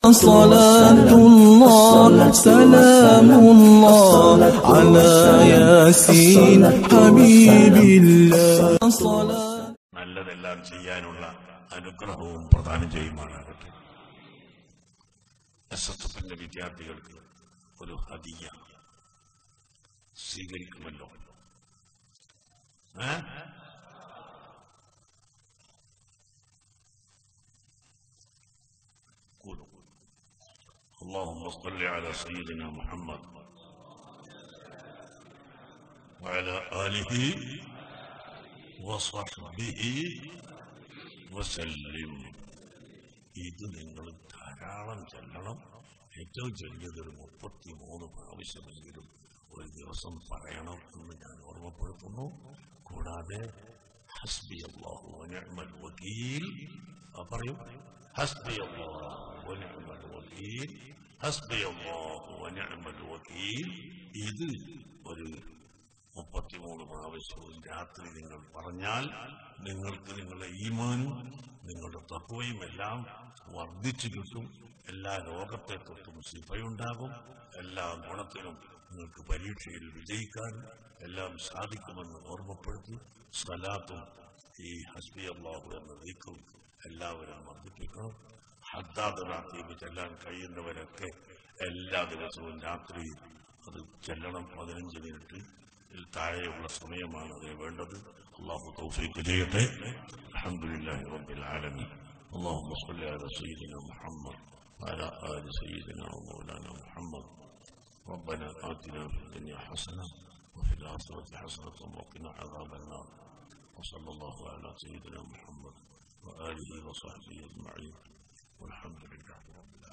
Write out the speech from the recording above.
صلاة الله سلام الله على ياسين حبيب الله صلاة നല്ലതെല്ലാം ചെയ്യാനുള്ള അനുഗ്രഹവും പ്രദാനം ചെയ്യുമാറാകട്ടെ എസ് എസ് എഫിന്റെ വിദ്യാർത്ഥികൾക്ക് ഒരു ഹദിയ സ്വീകരിക്കുമല്ലോ ഏ? قولوا. اللهم صل على سيدنا محمد وعلى آله وصحبه വസല്ലിം ഇത് നിങ്ങൾ ധാരാളം ചെല്ലണം ഏറ്റവും ചെറിയത് ഒരു മുപ്പത്തി മൂന്ന് പ്രാവശ്യമെങ്കിലും ഒരു ദിവസം പറയണം എന്ന് ഞാൻ ഓർമ്മപ്പെടുത്തുന്നു കൂടാതെ ഹസ്ബി അള്ളാഹു വനിഅ്മൽ വക്കീൽ ആ പറയൂ ഹസ്ബി അള്ളാഹു വനിഅ്മൽ വക്കീൽ ഹസ്ബി അള്ളാഹു വനിഅ്മൽ വക്കീൽ ഇത് ഒരു മുപ്പത്തിമൂന്ന് പ്രാവശ്യവും രാത്രി നിങ്ങൾ പറഞ്ഞാൽ നിങ്ങൾക്ക് നിങ്ങളുടെ ഈമാനും നിങ്ങളുടെ തത്വയും എല്ലാം വർദ്ധിച്ചു കിട്ടും എല്ലാ ലോകത്തെ തൊട്ടും ശിഫയുണ്ടാകും എല്ലാ ഗുണത്തിനും നിങ്ങൾക്ക് പരീക്ഷയിൽ വിജയിക്കാൻ എല്ലാം സാധിക്കുമെന്ന് ഓർമ്മപ്പെടുത്തി സ്വലാത്തും ഈ ഹസ്ബി അള്ളാഹു എന്ന നീക്കും എല്ലാവരും വർദ്ധിപ്പിക്കണം ഹദ്ദാദ് റാത്തീബ് ചെല്ലാൻ കഴിയുന്നവരൊക്കെ എല്ലാ ദിവസവും രാത്രി അത് ചെല്ലണം പതിനഞ്ച് മിനിറ്റ് ഇതിൽ താഴെയുള്ള സമയമാണ് അതിന് വേണ്ടത് അള്ളാഹു തൗഫീഖ് ചെയ്യട്ടെ അൽഹംദുലില്ലാഹി റബ്ബിൽ ആലമീൻ اللهم صل على سيدنا محمد وعلى آل سيدنا ومولانا محمد ربنا آتنا في الدنيا حسنة وفي الآخرة حسنة وقنا عذاب النار وصلى الله على سيدنا محمد وآله وصحبه أجمعين والحمد لله رب العالمين